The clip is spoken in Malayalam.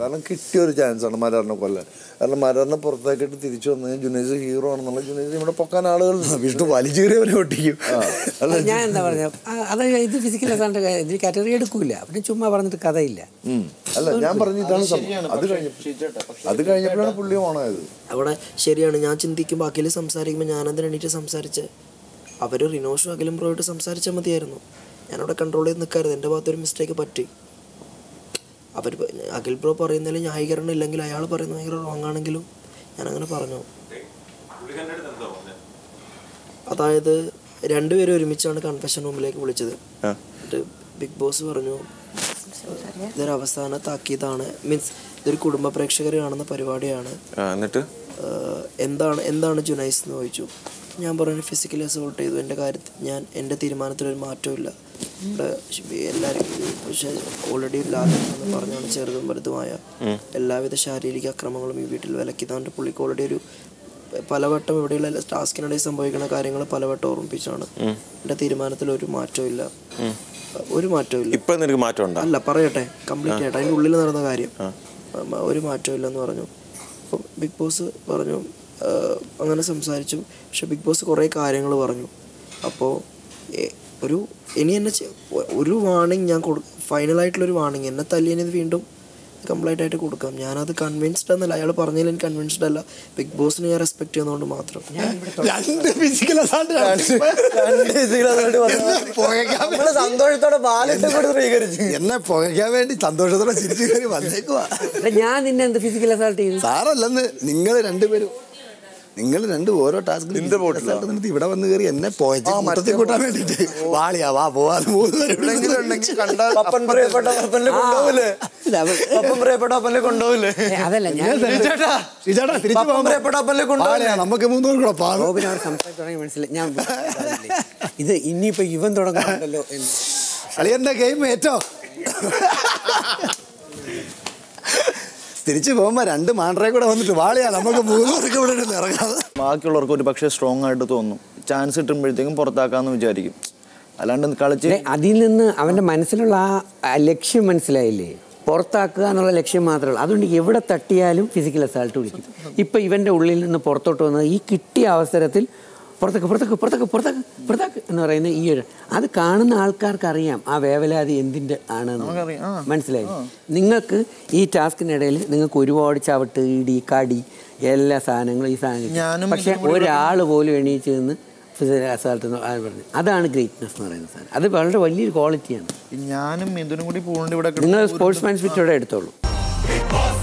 കാരണം കിട്ടിയ ഒരു ചാൻസ് ആണ് മരറിനെ കൊല്ലാൻ കാരണം മരറിനെ പുറത്താക്കിയിട്ട് തിരിച്ചു വന്നു കഴിഞ്ഞാൽ ജുനൈസ് ഹീറോ ആണെന്നുള്ള ജുനൈസ് ഇവിടെ പൊക്കാൻ ആളുകൾ വിഷ്ണു വലിച്ചേറിയവരെ ഒട്ടിക്കും അല്ല ഞാൻ എന്താ പറഞ്ഞ അത് ഇത് ഫിസിക്കൽ അസാണ്ട് ഇതിൽ കാറ്റഗറി എടുക്കൂല പിന്നെ ചുമ്മാ പറഞ്ഞിട്ട് കഥയില്ല ഉം. അല്ല ഞാൻ പറഞ്ഞു ഇതാണ് സംഭവം അത് കഴിഞ്ഞപ്പോൾ അത് കഴിഞ്ഞപ്പോഴാണ് പുള്ളി ഓണായത് അവിടെ ശരിയാണ് ഞാൻ ചിന്തിക്കുമ്പോൾ അഖിൽ സംസാരിക്കുമ്പോൾ ഞാനതിന് എണീറ്റ് സംസാരിച്ച് അവർ റിനോഷും അഖിലും ബ്രോയിട്ട് സംസാരിച്ചാൽ മതിയായിരുന്നു ഞാനവിടെ കൺട്രോൾ ചെയ്ത് നിൽക്കായിരുന്നു എൻ്റെ ഭാഗത്തൊരു മിസ്റ്റേക്ക് പറ്റി അവർ അഖിൽ ബ്രോ പറയുന്നതിൽ ന്യായീകരണം ഇല്ലെങ്കിൽ അയാൾ പറയുന്ന ഭയങ്കര റോങ് ആണെങ്കിലും ഞാനങ്ങനെ പറഞ്ഞു അതായത് രണ്ടുപേരും ഒരുമിച്ചാണ് കൺഫെഷൻ റൂമിലേക്ക് വിളിച്ചത് എന്നിട്ട് ബിഗ് ബോസ് പറഞ്ഞു ഇതൊരു അവസാന താക്കീതാണ് മീൻസ് ഇതൊരു കുടുംബ പ്രേക്ഷകർ കാണുന്ന പരിപാടിയാണ് എന്നിട്ട് ആഹ് എന്താണ് എന്താണ് ജുനൈസ് എന്ന് ചോദിച്ചു ഞാൻ പറഞ്ഞു ഫിസിക്കലി അസോൾട്ട് ചെയ്തു എൻ്റെ കാര്യത്തിൽ ഞാൻ എൻ്റെ തീരുമാനത്തിലൊരു മാറ്റമില്ല ഇവിടെ എല്ലാവരും പക്ഷേ ഓൾറെഡി ലാലൻ എന്ന് പറഞ്ഞാണ് ചെറുതും വലുതുമായ എല്ലാവിധ ശാരീരിക അക്രമങ്ങളും ഈ വീട്ടിൽ വിലക്കിയതാണ്ട് പുള്ളിക്ക് ഓൾറെഡി ഒരു പലവട്ടം ഇവിടെയുള്ള ടാസ്കിനിടയിൽ സംഭവിക്കുന്ന കാര്യങ്ങൾ പലവട്ടം ഓർമ്മിപ്പിച്ചാണ് എൻ്റെ തീരുമാനത്തിൽ ഒരു മാറ്റവും ഇല്ല ഒരു മാറ്റവും ഇല്ല ഇപ്പൊ നിനക്ക് മാറ്റം ഉണ്ടോ അല്ല പറയട്ടെ കംപ്ലീറ്റ് ആയിട്ട് അതിൻ്റെ ഉള്ളിൽ നടന്ന കാര്യം ഉം, ഒരു മാറ്റവും ഇല്ലെന്ന് പറഞ്ഞു അപ്പം ബിഗ് ബോസ് പറഞ്ഞു ആ, അങ്ങനെ സംസാരിച്ചു പക്ഷെ ബിഗ് ബോസ് കുറേ കാര്യങ്ങൾ പറഞ്ഞു അപ്പോൾ ഒരു ഇനി എന്നെ ചെ- ഒ- ഒരു വാണിംഗ് ഞാൻ കൊടു ഫൈനലായിട്ടുള്ളൊരു വാണിംഗ് എന്നെ തല്ലിയത് വീണ്ടും കംപ്ലീറ്റ് ആയിട്ട് കൊടുക്കാം ഞാനത് കൺവിൻസ്ഡ് എന്നല്ല അയാൾ പറഞ്ഞതിൽ എനിക്ക് കൺവിൻസ്ഡ് അല്ല ബിഗ് ബോസിനെ ഞാൻ റെസ്പെക്ട് ചെയ്യുന്നതുകൊണ്ട് മാത്രം രണ്ട് ഫിസിക്കൽ അസാൾട്ട് നമ്മള് സന്തോഷത്തോടെ ബാലിട്ട് കൊടുത്ത് സ്വീകരിച്ചു എന്നെ പുകയ്ക്കാൻ വേണ്ടി സന്തോഷത്തോടെ ചിരിച്ചു കയറി വന്നേക്കുവാ എടാ, ഞാൻ നിന്നെ എന്ത് ഫിസിക്കൽ അസാൾട്ട് ചെയ്തു സാറല്ലെന്ന് നിങ്ങൾ രണ്ടുപേരും നിങ്ങൾ രണ്ടും ഓരോ ടാസ്ക് ഇവിടെ വന്ന് കയറി എന്നെ പോയച്ച് മൊത്തത്തിൽ കൂട്ടാൻ വേണ്ടിട്ട് വാളിയാ വാ പോവാതെ മൂന്ന് പേരും ഇവിടെ ഉണ്ടെങ്കിൽ ഉണ്ടെങ്കിൽ കണ്ടാൽ പപ്പൻ പ്രിയപ്പെട്ട പപ്പനില് കൊണ്ടുപോകില്ലേ പപ്പൻ പ്രിയപ്പെട്ട പപ്പനില് കൊണ്ടുപോകില്ലേ ഏ, അതല്ല ഞാൻ ചേട്ടാ ചേട്ടാ തിരിച്ചു പപ്പൻ പ്രിയപ്പെട്ട പപ്പനില് വാളിയാ കൊണ്ടുപോകില്ലേ നമുക്ക് മൂന്നുപേരും കൂടെ പാടും റോബിൻ അവർ സംസാരിച്ചു തുടങ്ങി മനസ്സിലായി ഞാൻ ഇത് ഇനിയിപ്പോ ഇവൻ തുടങ്ങുന്നുണ്ടല്ലോ എന്ന് അളിയന്റെ ഗെയിം ഏറ്റോ തിരിച്ചു പോകുമ്പോ രണ്ട് മാണ്ടറെ കൂടെ വന്നിട്ട് വാളിയാ നമുക്ക് മൂന്ന് പേർക്ക് ഇവിടെ ഇരുന്ന് ഇറങ്ങാതെ ബാക്കിയുള്ളവർക്ക് ഒരു പക്ഷേ സ്ട്രോങ് ആയിട്ട് തോന്നും ചാൻസ് കിട്ടുമ്പോഴത്തേക്കും പുറത്താക്കാന്ന് വിചാരിക്കും അല്ലാണ്ട് കളിച്ച് ദേ, അതിൽ നിന്ന് അവന്റെ മനസ്സിലുള്ള ആ ആ ലക്ഷ്യം മനസ്സിലായില്ലേ പുറത്താക്കുക എന്നുള്ള ലക്ഷ്യം മാത്രമേ ഉള്ളൂ അതുകൊണ്ട് എവിടെ തട്ടിയാലും ഫിസിക്കൽ അസാൾട്ട് വിളിക്കും ഇപ്പൊ ഇവന്റെ ഉള്ളിൽ നിന്ന് പുറത്തോട്ട് വന്നത് ഈ കിട്ടിയ അവസരത്തിൽ പുറത്തേക്ക് പുറത്തേക്ക് പുറത്തേക്ക് പുറത്തേക്ക് പുറത്തേക്ക് എന്ന് പറയുന്ന ഈ ഒരു അത് കാണുന്ന ആൾക്കാർക്ക് അറിയാം ആ വേവലാതി എന്തിന്റെ ആണെന്ന് മനസ്സിലായി നിങ്ങൾക്ക് ഈ ടാസ്കിനിടയിൽ നിങ്ങൾക്ക് ഒരുപാട് ചവിട്ട് ഇടി കടി എല്ലാ സാധനങ്ങളും ഈ സാധനങ്ങൾ പക്ഷെ ഒരാൾ പോലും എണീച്ച് നിന്ന് ഫിസിക്കൽ അസാൾട്ട് എന്ന് ആൾ പറഞ്ഞു അതാണ് ഗ്രേറ്റ്നെസ് എന്ന് പറയുന്ന സാധനം അത് വളരെ വലിയൊരു ക്വാളിറ്റിയാണ് ഞാനും മിഥുനും കൂടി പോകുന്നുണ്ട് ഇവിടെ നിങ്ങൾ സ്പോർട്സ്മാൻ സ്പിറ്റോടെ എടുത്തോളൂ Big Boss